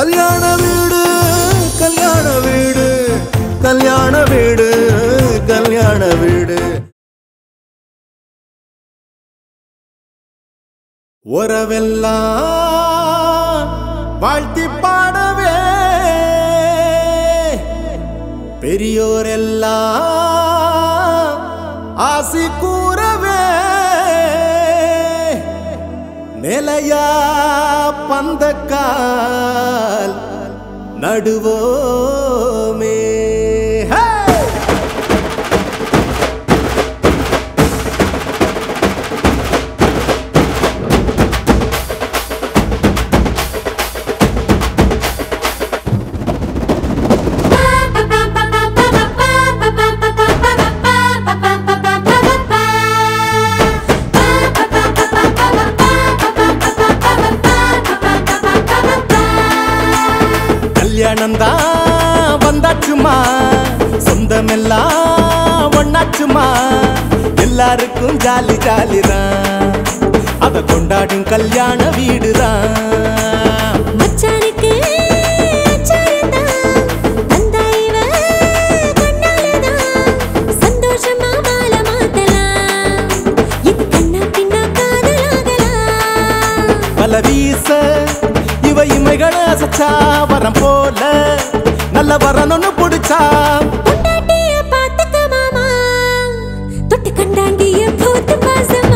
கல்யாண வீடு கல்யாண வீடு கல்யாண வீடு கல்யாண வீடு உறவெல்லாம் வாழ்த்தி பாடவே பெரியோரெல்லாம் ஆசி கூறவே நிலையா பந்தக்கால் நடுவோமே ஹே! கல்யாணம் தான் வந்தாச்சுமா சொந்தமெல்லாம் ஒண்ணாச்சுமா எல்லாருக்கும் ஜாலி ஜாலி தான் அத கொண்டாடும் கல்யாண வீடுதான் மச்சானுக்கு அச்சாரந்தான் வந்தா இவ கண்ணாலதான் சந்தோஷமா மாலை மாத்தலாம் இது கண்ணா பின்னா காதலாகலாம் பல வீச இவ இமைகளை அசைச்சா வரம் போல நல்ல வரணும்னு புடிச்சா பொண்டாட்டிய பாத்துக்க மாமா தொட்டு கண்டாங்கிய போத்து பாசமா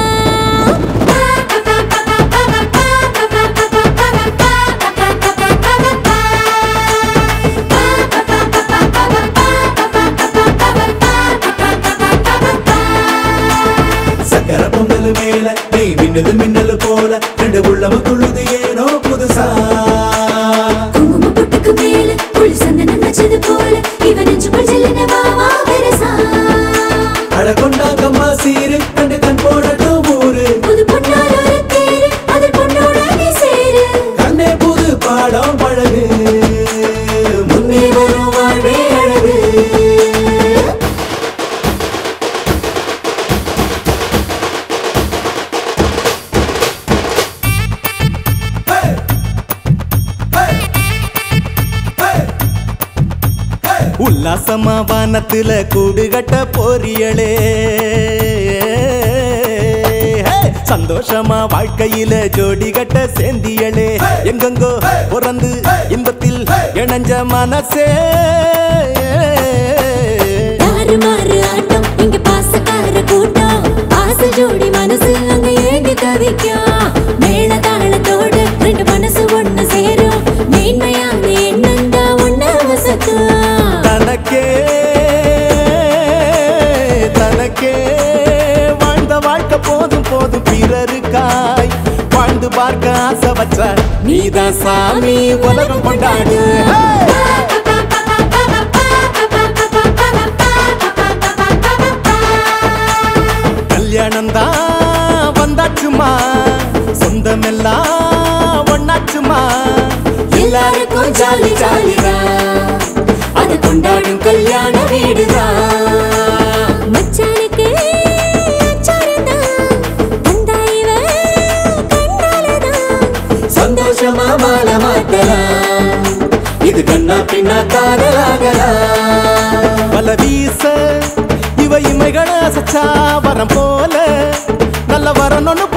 சக்கர பொங்கல் மேல நெய் மின்னது மின்னல் போல ரெண்டு உள்ளம துள்ளுது ஏனோ புதுசா குங்கும பொட்டுக்கு மேல புளி சந்தனம் வச்சது போல இவன் நெஞ்சுக்குள் ஜில்லுன வாவா வெரசா அட கொண்டாங்கம்மா சீரு கண்டு கண் போடட்டும் ஊரு புது பொன்னால ஒரு தேரு அதில் பொண்ணோட நீ சேரு கண்ணே புது பாடம் பழகு முன்னே வரும் வாழ்வே அழகு உல்லாசமா வானத்துல கூடு கட்ட போறியளே ஹே! சந்தோஷமா வாழ்க்கையில ஜோடி கட்ட சேந்தியளே எங்கெங்கோ பிறந்து இன்பத்தில் இணைஞ்ச மனசே தாறுமாறு ஆட்டம் இங்க பாசக்கார கூட்டம் ஆச ஜோடி மனசு அங்க ஏங்கி தவிக்கும் மேள தாளத்தோடு ரெண்டு மனசு ஒண்ணு சேரும் மேன்மையான எண்ணந்தா ஒண்ணு வசத்தும் தனக்கே தனக்கே வாழ்ந்த வாழ்க்கை போதும் போதும் பிறருக்காய் வாழ்ந்து பார்க்க ஆசை வச்ச நீதான் சாமி உலகம் கொண்டாடு கல்யாணம் தான் வந்தாச்சுமா சொந்தமெல்லாம் ஒண்ணாச்சுமா எல்லாருக்கும் ஜாலி ஜாலிதான் அது கொண்டாடும் கல்யாண வீடுதான் மச்சானுக்கு அச்சாரந்தான் வந்தா இவ கண்ணாலதான் சந்தோஷமா மால மாட்டலாம் இது கண்ணா பின்னா காதலாகலாம் பல வீச இவ இமைகளை அசைச்சா வரம் போல நல்ல வரணும்னு